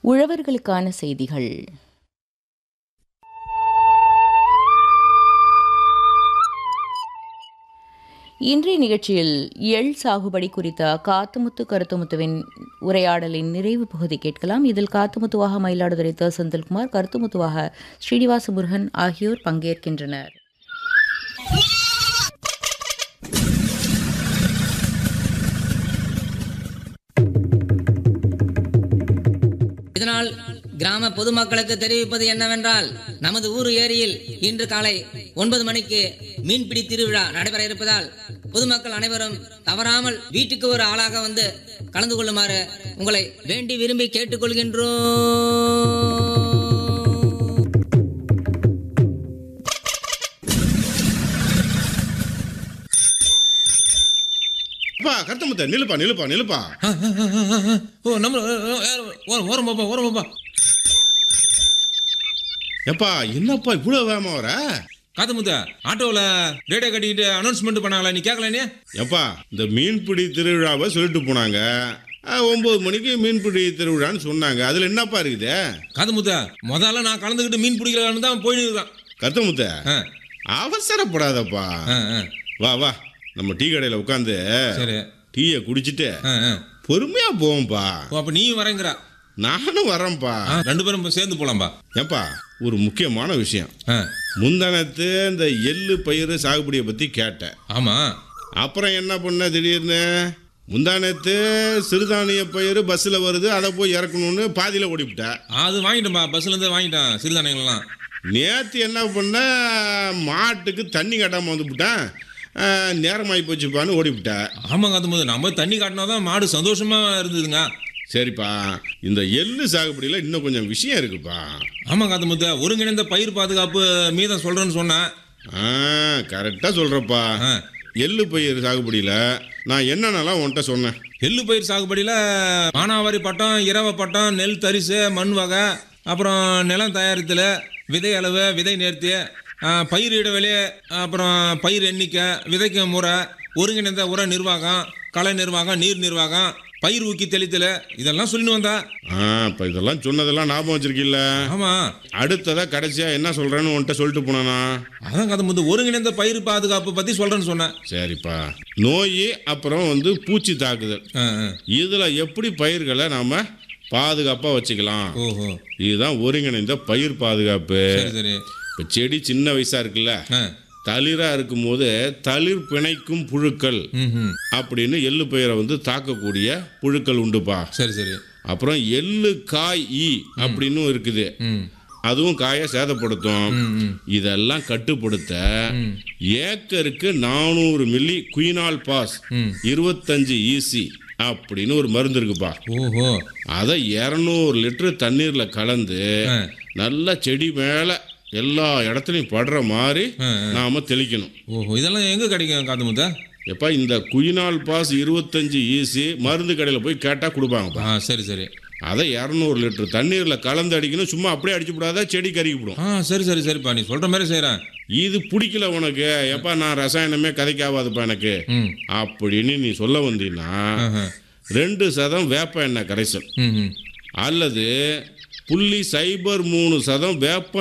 உழவர்களுக்கான செய்திகள் இன்றைய நிகழ்ச்சியில் எள் சாகுபடி குறித்த காத்துமுத்து கருத்துமுத்துவின் உரையாடலின் நிறைவு பகுதி கேட்கலாம் இதில் காத்துமுத்துவாக மயிலாடுதுறை த செந்தில்குமார் கருத்துமுத்துவாக ஸ்ரீனிவாச முருகன் ஆகியோர் பங்கேற்கின்றனர் இதனால் கிராம பொதுமக்களுக்கு தெரிவிப்பது என்னவென்றால் நமது ஊர் ஏரியில் இன்று காலை ஒன்பது மணிக்கு மீன்பிடி திருவிழா நடைபெற இருப்பதால் பொதுமக்கள் அனைவரும் தவறாமல் வீட்டுக்கு ஒரு ஆளாக வந்து கலந்து கொள்ளுமாறு உங்களை வேண்டி விரும்பி கேட்டுக்கொள்கின்றோம் அப்பா கருத்தமுத்த நிலுப்பா நிலுப்பா நிலுப்பா ஓ நம்ம ஓரம் ஓரம் பாப்பா ஓரம் பாப்பா எப்பா என்னப்பா இவ்வளவு வேகமா வர காத்து முத்த ஆட்டோவில் ரேடியோ கட்டிக்கிட்டு அனௌன்ஸ்மெண்ட் பண்ணாங்களா நீ கேட்கல நீ எப்பா இந்த மீன்பிடி திருவிழாவை சொல்லிட்டு போனாங்க அஹ், ஒன்பது மணிக்கு மீன்பிடி திருவிழான்னு சொன்னாங்க அதுல என்னப்பா இருக்குது காத்து முத்த முதல்ல நான் கலந்துக்கிட்டு மீன் பிடிக்கலான்னு தான் போயிட்டு இருக்கான் கருத்தமுத்த ஆ அவசரப்படாதப்பா ஆ ஆ வா வா நம்ம டீ கடையில உட்காந்து சரி டீயை குடிச்சிட்டு ஆ ஆ பொறுமையா போவோம்ப்பா ஓ அப்போ நீயும் வரேங்கிறா நானும் வரேன்ப்பா ஆ ரெண்டு பேரும் சேர்ந்து போலாம்பா ஏப்பா ஒரு முக்கியமான விஷயம் ஆ முந்தானத்து இந்த எள்ளு பயிர் சாகுபடியை பத்தி கேட்டேன் ஆமாம் அப்புறம் என்ன பண்ண திடீர்னு முந்தானத்து சிறுதானிய பயிர் பஸ்ஸில் வருது அதை போய் இறக்கணும்னு பாதியில் ஓடிவிட்டேன் அது வாங்கிட்டேன்பா பஸ்லேருந்து வாங்கிட்டேன் சிறுதானியங்கள்லாம் நேற்று என்ன பண்ண மாட்டுக்கு தண்ணி கட்டாமல் வந்துவிட்டேன் நேரமாகி போச்சுப்பான்னு ஓடிவிட்டேன் ஆமாம் காத்து போது நம்ம தண்ணி காட்டினா தான் மாடு சந்தோஷமா இருந்ததுங்க சரிப்பா இந்த எள்ளு சாகுபடியில் இன்னும் கொஞ்சம் விஷயம் இருக்குப்பா ஆமாம் காத்து முத்த ஒருங்கிணைந்த பயிர் பாதுகாப்பு மீதம் சொல்கிறேன்னு சொன்னேன் ஆ கரெக்டாக சொல்கிறப்பா ஆ எள்ளு பயிர் சாகுபடியில் நான் என்னென்னலாம் உன்கிட்ட சொன்னேன் எள்ளு பயிர் சாகுபடியில் மானாவாரி பட்டம் இரவ பட்டம் நெல் தரிசு மண் வகை அப்புறம் நிலம் தயாரித்தல் விதை அளவு விதை நேர்த்தி ஆ, பயிர் இடைவெளி அப்புறம் பயிர் எண்ணிக்கை விதைக்க முறை ஒருங்கிணைந்த உர நிர்வாகம் களை நிர்வாகம் நீர் நிர்வாகம் பயிர் ஊக்கி தெளித்தல் இதெல்லாம் சொல்லிட்டு வந்தா ஆ இப்போ இதெல்லாம் சொன்னதெல்லாம் ஞாபகம் வச்சிருக்கீல்ல ஆமாம் அடுத்ததாக கடைசியாக என்ன சொல்கிறேன்னு உன்கிட்ட சொல்லிட்டு போனானா அதான் கதை முந்து ஒருங்கிணைந்த பயிர் பாதுகாப்பு பற்றி சொல்கிறேன்னு சொன்னேன் சரிப்பா நோய் அப்புறம் வந்து பூச்சி தாக்குதல் ஆ ஆ இதில் எப்படி பயிர்களை நாம் பாதுகாப்பாக வச்சுக்கலாம் ஓஹோ இதுதான் ஒருங்கிணைந்த பயிர் பாதுகாப்பு சரி சரி இப்போ செடி சின்ன வயசாக இருக்குல்ல ஆ தளிராக இருக்கும்போது தளிர் பிணைக்கும் புழுக்கள் ம் ம் அப்படின்னு எள்ளு பயிரை வந்து தாக்கக்கூடிய புழுக்கள் உண்டுப்பா சரி சரி அப்புறம் எள்ளு காய் ஈ அப்படின்னு இருக்குது ம் அதுவும் காயை சேதப்படுத்தும் ம் ம் இதெல்லாம் கட்டுப்படுத்த ம். ஏக்கருக்கு நானூறு மில்லி குயினால் பாஸ் ம். இருபத்தஞ்சு ஈசி அப்படின்னு ஒரு மருந்து இருக்குப்பா ஓஹோ அதை இரநூறு லிட்டர் தண்ணீரில் கலந்து ஆ நல்லா செடி மேலே எல்லா இடத்துலையும் படுற மாதிரி ஆ, நாம தெளிக்கணும் ஓஹோ இதெல்லாம் எங்கே கிடைக்கும் காத்து முத்த எப்பா இந்த குயினால் பாஸ் இருபத்தஞ்சு ஈசி மருந்து கடையில் போய் கேட்டால் கொடுப்பாங்கப்பா ஆ சரி சரி அதை இரநூறு லிட்டர் தண்ணீரில் கலந்து அடிக்கணும் சும்மா அப்படியே அடிச்சு விடாத செடி கருகிவிடும் ஆ சரி சரி சரிப்பா நீ சொல்கிற மாதிரி செய்கிறேன் இது பிடிக்கல உனக்கு எப்பா நான் ரசாயனமே கதைக்காவாதுப்பா எனக்கு ம் அப்படின்னு நீ சொல்ல வந்தீங்கன்னா ஆஹா. ரெண்டு சதம் வேப்ப எண்ணெய் கரைசல் ம் ம் அல்லது புள்ளி சைபர் மூணு சதம் வேப்ப